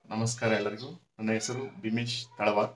ನಮಸ್ಕಾರ ಎಲ್ಲರಿಗೂ ನನ್ನ ಹೆಸರು ಬಿಮೇಶ್ ತಳವಾರ್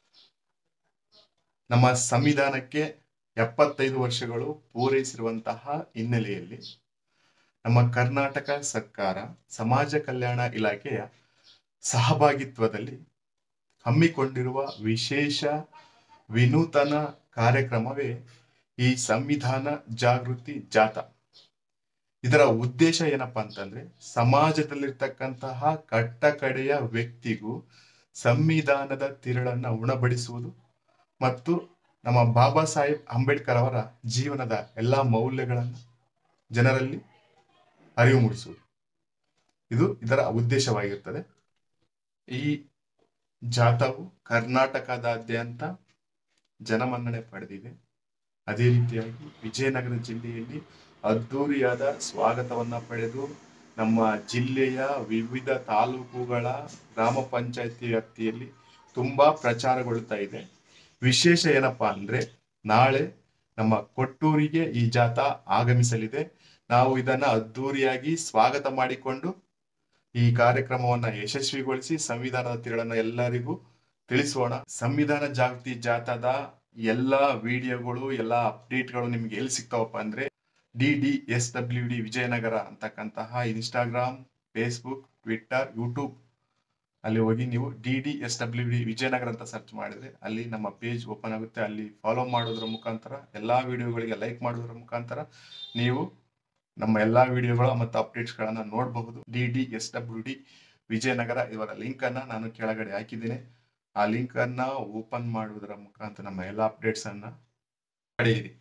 ನಮ್ಮ ಸಂವಿಧಾನಕ್ಕೆ ಎಪ್ಪತ್ತೈದು ವರ್ಷಗಳು ಪೂರೈಸಿರುವಂತಹ ಹಿನ್ನೆಲೆಯಲ್ಲಿ ನಮ್ಮ ಕರ್ನಾಟಕ ಸರ್ಕಾರ ಸಮಾಜ ಕಲ್ಯಾಣ ಇಲಾಖೆಯ ಸಹಭಾಗಿತ್ವದಲ್ಲಿ ಹಮ್ಮಿಕೊಂಡಿರುವ ವಿಶೇಷ ವಿನೂತನ ಕಾರ್ಯಕ್ರಮವೇ ಈ ಸಂವಿಧಾನ ಜಾಗೃತಿ ಜಾಥಾ ಇದರ ಉದ್ದೇಶ ಏನಪ್ಪಾ ಅಂತಂದ್ರೆ ಸಮಾಜದಲ್ಲಿರ್ತಕ್ಕಂತಹ ಕಟ್ಟ ಕಡೆಯ ವ್ಯಕ್ತಿಗೂ ಸಂವಿಧಾನದ ತಿರುಳನ್ನ ಉಣಬಡಿಸುವುದು ಮತ್ತು ನಮ್ಮ ಬಾಬಾ ಸಾಹೇಬ್ ಅಂಬೇಡ್ಕರ್ ಅವರ ಜೀವನದ ಎಲ್ಲಾ ಮೌಲ್ಯಗಳನ್ನು ಜನರಲ್ಲಿ ಅರಿವು ಮೂಡಿಸುವುದು ಇದು ಇದರ ಉದ್ದೇಶವಾಗಿರ್ತದೆ ಈ ಜಾಥಾವು ಕರ್ನಾಟಕದಾದ್ಯಂತ ಜನಮನ್ನಣೆ ಪಡೆದಿದೆ ಅದೇ ರೀತಿಯಾಗಿ ವಿಜಯನಗರ ಜಿಲ್ಲೆಯಲ್ಲಿ ಅದ್ದೂರಿಯಾದ ಸ್ವಾಗತವನ್ನ ಪಡೆದು ನಮ್ಮ ಜಿಲ್ಲೆಯ ವಿವಿಧ ತಾಲೂಕುಗಳ ಗ್ರಾಮ ಪಂಚಾಯತಿ ವ್ಯಾಪ್ತಿಯಲ್ಲಿ ತುಂಬಾ ಪ್ರಚಾರಗೊಳ್ತಾ ಇದೆ ವಿಶೇಷ ಏನಪ್ಪಾ ಅಂದ್ರೆ ನಾಳೆ ನಮ್ಮ ಕೊಟ್ಟೂರಿಗೆ ಈ ಜಾಥಾ ಆಗಮಿಸಲಿದೆ ನಾವು ಇದನ್ನ ಅದ್ದೂರಿಯಾಗಿ ಸ್ವಾಗತ ಮಾಡಿಕೊಂಡು ಈ ಕಾರ್ಯಕ್ರಮವನ್ನ ಯಶಸ್ವಿಗೊಳಿಸಿ ಸಂವಿಧಾನದ ತಿರುಳನ್ನ ಎಲ್ಲರಿಗೂ ತಿಳಿಸೋಣ ಸಂವಿಧಾನ ಜಾಗೃತಿ ಜಾಥಾದ ಎಲ್ಲಾ ವಿಡಿಯೋಗಳು ಎಲ್ಲಾ ಅಪ್ಡೇಟ್ಗಳು ನಿಮ್ಗೆ ಎಲ್ಲಿ ಸಿಗ್ತಾವಪ್ಪ ಅಂದ್ರೆ D D S W D Vijayanagara ಅಂತಕ್ಕಂತಹ ಇನ್ಸ್ಟಾಗ್ರಾಮ್ ಫೇಸ್ಬುಕ್ ಟ್ವಿಟ್ಟರ್ ಯೂಟ್ಯೂಬ್ ಅಲ್ಲಿ ಹೋಗಿ ನೀವು D D S W D Vijayanagara ಅಂತ ಸರ್ಚ್ ಮಾಡಿದ್ರೆ ಅಲ್ಲಿ ನಮ್ಮ ಪೇಜ್ ಓಪನ್ ಆಗುತ್ತೆ ಅಲ್ಲಿ ಫಾಲೋ ಮಾಡೋದ್ರ ಮುಖಾಂತರ ಎಲ್ಲಾ ವಿಡಿಯೋಗಳಿಗೆ ಲೈಕ್ ಮಾಡೋದ್ರ ಮುಖಾಂತರ ನೀವು ನಮ್ಮ ಎಲ್ಲಾ ವಿಡಿಯೋಗಳು ಮತ್ತು ಅಪ್ಡೇಟ್ಸ್ಗಳನ್ನ ನೋಡಬಹುದು D D S W D Vijayanagara ಇವರ ಲಿಂಕ್ ಅನ್ನ ನಾನು ಕೆಳಗಡೆ ಹಾಕಿದ್ದೇನೆ ಆ ಲಿಂಕ್ ಅನ್ನ ಓಪನ್ ಮಾಡುವುದರ ಮುಖಾಂತರ ನಮ್ಮ ಎಲ್ಲ ಅಪ್ಡೇಟ್ಸ್ ಅನ್ನ ಪಡೆಯಿರಿ